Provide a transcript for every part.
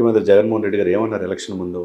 ముఖ్యమంత్రి జగన్మోహన్ రెడ్డి గారు ఏమన్నారు ఎలక్షన్ ముందు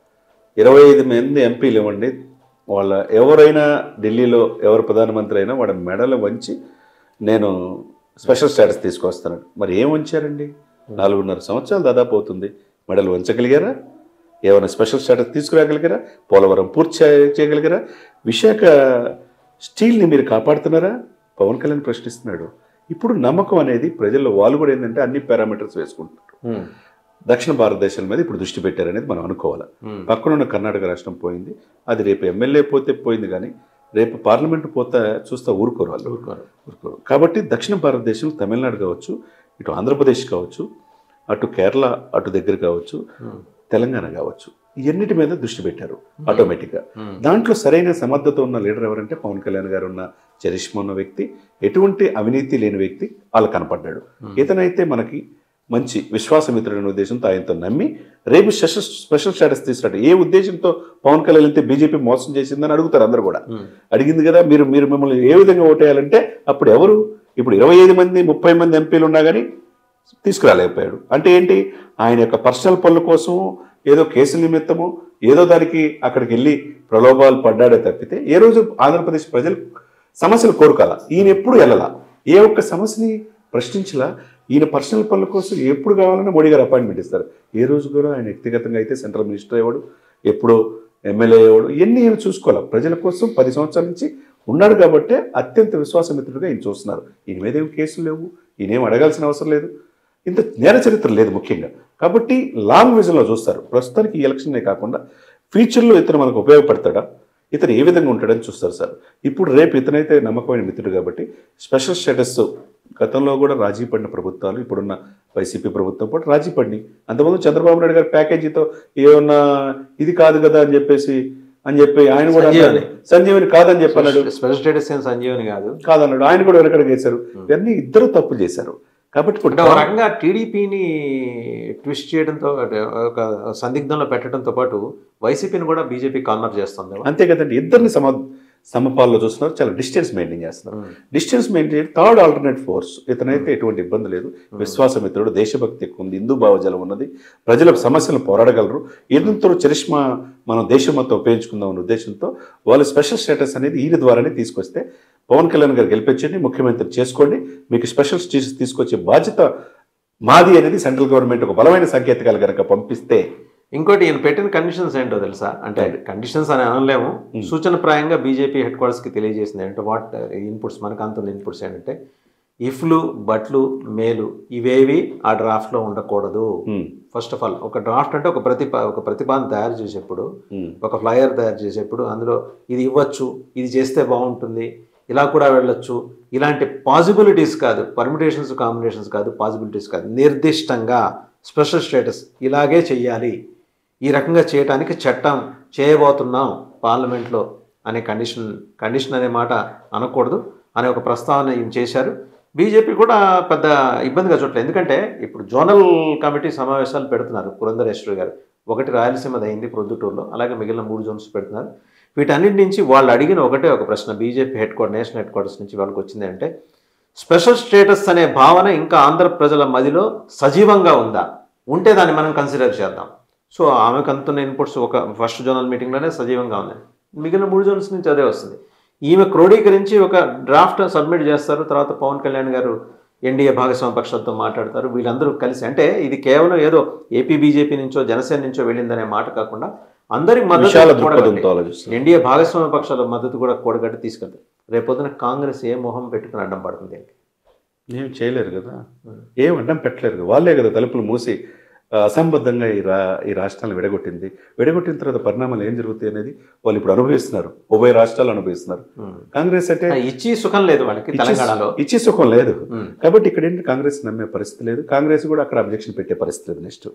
ఇరవై ఐదు మంది ఎంపీలు ఇవ్వండి వాళ్ళ ఎవరైనా ఢిల్లీలో ఎవరు ప్రధానమంత్రి అయినా వాడి మెడలు వంచి నేను స్పెషల్ స్టేటస్ తీసుకొస్తాను మరి ఏం వంచారండి నాలుగున్నర సంవత్సరాలు దాదాపు అవుతుంది మెడలు వంచగలిగారా ఏమైనా స్పెషల్ స్టేటస్ తీసుకురాగలిగారా పోలవరం పూర్తి చే- చేయగలిగారా విశాఖ స్టీల్ని మీరు కాపాడుతున్నారా పవన్ కళ్యాణ్ ప్రశ్నిస్తున్నాడు ఇప్పుడు నమ్మకం అనేది ప్రజల్లో వాళ్ళు కూడా ఏంటంటే అన్ని పారామీటర్స్ వేసుకుంటున్నారు ఉమ్, దక్షిణ భారతదేశం మీద ఇప్పుడు దృష్టి పెట్టారనేది మనం అనుకోవాలి ఉమ్, పక్కనున్న కర్ణాటక రాష్ట్రం పోయింది అది రేపు ఎమ్మెల్యే పోతే పోయింది కానీ రేపు పార్లమెంట్ పోతే చూస్తా ఊరుకోరు వాళ్ళు ఊరుకోరు. ఊరుకోరు కాబట్టి దక్షిణ భారతదేశం తమిళనాడు కావచ్చు ఇటు ఆంధ్రప్రదేశ్ కావచ్చు అటు కేరళ అటు దగ్గర కావచ్చు ఉమ్, తెలంగాణ కావచ్చు ఇవన్నిటి మీద దృష్టి పెట్టారు ఆటోమేటిక్గా ఉమ్, దాంట్లో సరైన సమర్థత ఉన్న లీడర్ ఎవరంటే పవన్ కళ్యాణ్ గారు ఉన్న చరిష్మ ఉన్న వ్యక్తి ఎటువంటి అవినీతి లేని వ్యక్తి వాళ్ళు కనపడ్డాడు ఇతనైతే మనకి మంచి విశ్వాసమిత్రుడైన ఉద్దేశంతో ఆయనతో నమ్మి రేపు స్పెషల్ స్పెషల్ స్టేటస్ తీసుకురాడు ఏ ఉద్దేశంతో పవన్ కళ్యాణ్ అయితే బీజేపీ మోసం చేసిందని అడుగుతారు అందరూ కూడా ఉమ్, అడిగింది కదా మీరు మీరు మిమ్మల్ని ఏ విధంగా ఓటేయాలంటే అప్పుడు ఎవరు ఇప్పుడు ఇరవై ఐదు మంది ముప్పై మంది ఎంపీలు ఉన్నా కానీ తీసుకురాలేకపోయాడు అంటే ఏంటి ఆయన యొక్క పర్సనల్ పనుల కోసం ఏదో కేసుల నిమిత్తము ఏదో దానికి అక్కడికి వెళ్ళి ప్రలోభాలు పడ్డాడే తప్పితే ఏ రోజు ఆంధ్రప్రదేశ్ ప్రజలు సమస్యలు కోరుకోవాల ఈయన ఎప్పుడు వెళ్ళాల ఏ ఒక్క సమస్యని ప్రశ్నించలా ఈయన పర్సనల్ పనుల కోసం ఎప్పుడు కావాలన్నా మోడీ గారు అపాయింట్మెంట్ ఇస్తారు ఏ రోజు కూడా ఆయన వ్యక్తిగతంగా అయితే సెంట్రల్ మినిస్టర్ అయ్యాడు ఎప్పుడో ఎమ్మెల్యే అయ్యాడు ఇవన్నీ ఈయన చూసుకోవాలి ప్రజల కోసం పది సంవత్సరాల నుంచి ఉన్నాడు కాబట్టే అత్యంత విశ్వాసమిత్రుడిగా ఈయన చూస్తున్నారు ఈయన మీద ఏం కేసులు లేవు ఈయనేం అడగాల్సిన అవసరం లేదు ఇంత నేర చరిత్ర లేదు ముఖ్యంగా కాబట్టి లాంగ్ విజన్లో చూస్తారు ప్రస్తుతానికి ఈ ఎలక్షనే కాకుండా ఫ్యూచర్లో ఇతను మనకు ఉపయోగపడతాడా ఇతను ఏ విధంగా ఉంటాడని చూస్తారు సార్ ఇప్పుడు రేపు ఇతనైతే నమ్మకమైన మిత్రుడు కాబట్టి స్పెషల్ స్టేటస్ గతంలో కూడా రాజీ పడిన ప్రభుత్వాలు ఇప్పుడున్న వైసీపీ ప్రభుత్వం పాటు రాజీ పడినాయి అంతకుముందు చంద్రబాబు నాయుడు గారి ప్యాకేజీతో ఏమన్నా ఇది కాదు కదా అని చెప్పేసి అని చెప్పి ఆయన కూడా అన్నాడు. సంజీవని. సంజీవని కాదని చెప్పి అన్నాడు స్పెషల్ స్టేటస్ ఏం సంజీవని కాదు కాదన్నాడు ఆయన కూడా వెనకడికి వేశారు ఇవన్నీ ఇద్దరు తప్పులు చేశారు కాబట్టి ఇప్పుడు అంటే ఒక రకంగా టీడీపీని ట్విస్ట్ చేయడంతో అంటే ఒక సందిగ్ధంలో పెట్టడంతో పాటు వైసీపీని కూడా బీజేపీ కార్నర్ చేస్తుంది అంతే కదండి ఇద్దరిని సమ సమపాల్లో చూస్తున్నారు చాలా డిస్టెన్స్ మెయింటైన్ చేస్తున్నారు distance maintain third alternate force ఇతనైతే ఎటువంటి ఇబ్బంది లేదు విశ్వాసమిత్రుడు దేశభక్తి ఎక్కువ ఉంది హిందూ భావజలం ఉన్నది ప్రజల సమస్యలు పోరాడగలరు ఇదంతో చరిష్మా మనం దేశం మొత్తం ఉపయోగించుకుందాం అనే ఉద్దేశంతో వాళ్ళు స్పెషల్ స్టేటస్ అనేది ఈయన ద్వారానే తీసుకొస్తే పవన్ కళ్యాణ్ గారు గెలిపించండి ముఖ్యమంత్రి చేసుకోండి మీకు స్పెషల్ స్టేటస్ తీసుకొచ్చే బాధ్యత మాది అనేది సెంట్రల్ గవర్నమెంట్ ఒక బలమైన సంకేతాలు కనుక పంపిస్తే ఇంకోటి ఈయన పెట్టిన కండిషన్స్ ఏంటో తెలుసా అంటే కండిషన్స్ అని అనలేము సూచనప్రాయంగా బీజేపీ హెడ్ క్వార్టర్స్కి తెలియజేసింది ఏంటంటే వాట్ ఇన్పుట్స్ మనకు అంత ఇన్పుట్స్ ఏంటంటే ఇఫ్లు బట్లు మేలు ఇవేవి ఆ డ్రాఫ్ట్లో ఉండకూడదు ఉమ్, ఫస్ట్ ఆఫ్ ఆల్ ఒక డ్రాఫ్ట్ అంటే ఒక ప్రతిప ఒక ప్రతిపాదన తయారు చేసేప్పుడు ఉమ్, ఒక ఫ్లయర్ తయారు చేసేప్పుడు అందులో ఇది ఇవ్వచ్చు ఇది చేస్తే బాగుంటుంది ఇలా కూడా వెళ్ళొచ్చు ఇలాంటి పాసిబిలిటీస్ కాదు పర్మిటేషన్స్ కాంబినేషన్స్ కాదు పాసిబిలిటీస్ కాదు నిర్దిష్టంగా స్పెషల్ స్టేటస్ ఇలాగే చెయ్యాలి ఈ రకంగా చేయటానికి చట్టం చేయబోతున్నాం పార్లమెంట్లో అనే కండిషన్ కండిషన్ అనే మాట అనకూడదు అనే ఒక ప్రస్తావన ఈయన చేశారు బీజేపీ కూడా పెద్ద ఇబ్బందిగా చూడలేదు ఎందుకంటే ఇప్పుడు జోనల్ కమిటీ సమావేశాలు పెడుతున్నారు పురంధరేశ్వరి గారు ఒకటి రాయలసీమది అయింది ప్రొద్దుటూరులో అలాగే మిగిలిన మూడు జోన్స్ పెడుతున్నారు వీటన్నిటి నుంచి వాళ్ళు అడిగిన ఒకటే ఒక ప్రశ్న BJP headquarter national headquarters నుంచి వాళ్ళకి వచ్చింది అంటే స్పెషల్ స్టేటస్ అనే భావన ఇంకా ఆంధ్ర ప్రజల మదిలో సజీవంగా ఉందా ఉంటే దాన్ని మనం కన్సిడర్ చేద్దాం సో ఆమెకు అందుతున్న ఇన్పుట్స్ ఒక ఫస్ట్ జోనల్ మీటింగ్లోనే సజీవంగా ఉంది మిగిలిన మూడు జోన్స్ నుంచి అదే వస్తుంది ఈమె క్రోడీకరించి ఒక డ్రాఫ్ట్ సబ్మిట్ చేస్తారు తర్వాత పవన్ కళ్యాణ్ గారు ఎన్డీఏ భాగస్వామ్య పక్షాలతో మాట్లాడతారు వీళ్ళందరూ కలిసి అంటే ఇది కేవలం ఏదో ఏపీ బీజేపీ నుంచో జనసేన నుంచో వెళ్ళిందనే మాట కాకుండా అందరి విశాల మద్దతు కూడగట్టి, దృక్పథంతో ఆలోచిస్తున్నారు ఎన్డీఏ భాగస్వామ్య పక్షాల మద్దతు కూడా కూడగట్టి తీసుకెళ్తారు రేపొద్దున కాంగ్రెస్ ఏ మొహం పెట్టుకుని అడ్డం పడుతుంది దీనికి? ఏం చేయలేరు కదా ఏం అడ్డం పెట్టలేరు కదా వాళ్ళే కదా తలుపులు మూసి ఆ, అసంబద్ధంగా ఈ రా ఈ రాష్ట్రాలను విడగొట్టింది విడగొట్టిన తర్వాత పరిణామాలు ఏం జరుగుతాయి అనేది వాళ్ళు ఇప్పుడు అనుభవిస్తున్నారు ఉభయ రాష్ట్రాలు అనుభవిస్తున్నారు ఉమ్. కాంగ్రెస్ అంటే ఆ, ఇచ్చి సుఖం లేదు వాళ్ళకి తెలంగాణలో ఇచ్చి సుఖం లేదు ఉమ్. కాబట్టి ఇక్కడ ఏంటి కాంగ్రెస్ నమ్మే పరిస్థితి లేదు కాంగ్రెస్ కూడా అక్కడ అబ్జెక్షన్ పెట్టే పరిస్థితి లేదు నెక్స్ట్